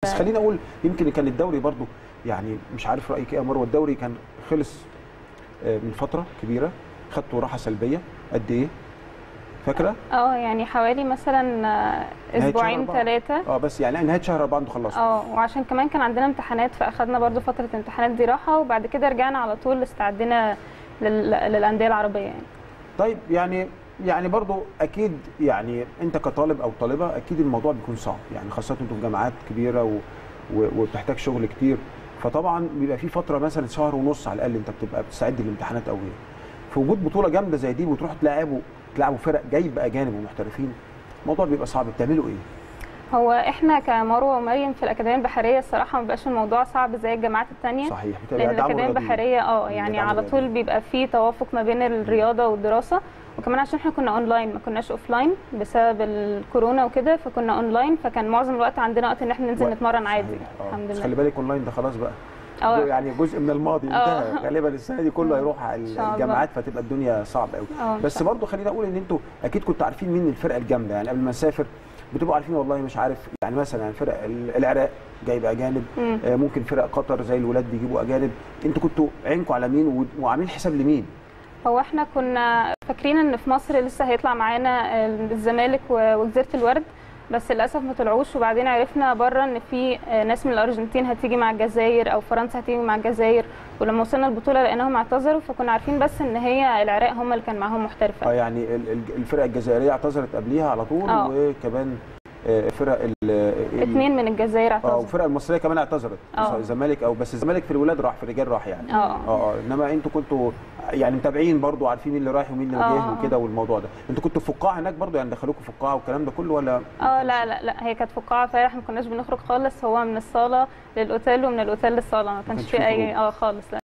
بس خليني اقول يمكن كان الدوري برضو يعني مش عارف رايك ايه يا مروه الدوري كان خلص آه، من فتره كبيره خدتوا راحه سلبيه قد ايه فاكره اه يعني حوالي مثلا آه، نهاية اسبوعين شهر أربعة. ثلاثه اه بس يعني نهايه شهر اربعه انتوا خلصتوا اه وعشان كمان كان عندنا امتحانات فاخدنا برضو فتره امتحانات دي راحه وبعد كده رجعنا على طول استعدنا لل... للانديه العربيه يعني طيب يعني يعني برضو اكيد يعني انت كطالب او طالبه اكيد الموضوع بيكون صعب يعني خاصه انتوا في جامعات كبيره و... و... وبتحتاج شغل كتير فطبعا بيبقى في فتره مثلا شهر ونص على الاقل انت بتبقى بتستعد للامتحانات او غيره في وجود بطوله جامده زي دي وتروحوا تلعبوا تلعبوا فرق جايب اجانب ومحترفين الموضوع بيبقى صعب بتعملوا ايه؟ هو احنا كمروه ومريم في الاكاديميه البحريه الصراحه ما بيبقاش الموضوع صعب زي الجامعات الثانيه صحيح بتبقى لان دعم الاكاديميه رياضي. البحريه اه يعني دعم على رياضي. طول بيبقى في توافق ما بين الرياضه والدراسه وكمان عشان احنا كنا اونلاين ما كناش اوفلاين بسبب الكورونا وكده فكنا اونلاين فكان معظم الوقت عندنا وقت ان احنا ننزل وقت. نتمرن عادي صحيح. آه. الحمد بس لله خلي بالك اونلاين ده خلاص بقى اه يعني جزء من الماضي آه. انتهى غالبا السنه دي كله هيروح على شاء الله. الجامعات فتبقى الدنيا صعبه قوي اه بس برضه خليني اقول ان انتوا اكيد كنتوا عارفين مين الفرقه الجامده يعني قبل ما نسافر بتبقوا عارفين والله مش عارف يعني مثلا يعني فرق ال- العراق جايبه اجانب مم. آه، ممكن فرق قطر زي الولاد بيجيبوا اجانب انتوا كنتوا عينكم على مين و- وعاملين حساب لمين؟ هو احنا كنا فاكرين ان في مصر لسه هيطلع معانا الزمالك و- وجزيره الورد بس للاسف ما طلعوش وبعدين عرفنا بره ان في ناس من الارجنتين هتيجي مع الجزائر او فرنسا هتيجي مع الجزائر ولما وصلنا البطوله لقيناهم اعتذروا فكنا عارفين بس ان هي العراق هم اللي كان معاهم اه محترفه يعني ال- ال- الفرق الجزائريه اعتذرت قبليها على طول آه. وكمان آه، فرق ال- ال- اثنين من الجزائر اه اعتذروا والفرق المصريه كمان اعتذرت آه. الزمالك او بس الزمالك في الولاد راح في الرجال راح يعني اه اه اه انما انتوا كنتوا يعني متابعين برضو عارفين مين اللي رايح ومين اللي آه، جاي آه. وكده والموضوع ده انتوا كنتوا في القاعه هناك برضو يعني دخلوكوا في القاعه والكلام ده كله ولا اه لا لا لا هي كانت في القاعه فعلا احنا ما كناش بنخرج خالص هو من الصاله للاوتيل ومن الاوتيل للصاله ما كانش كانش في في اي خروج. اه خالص لا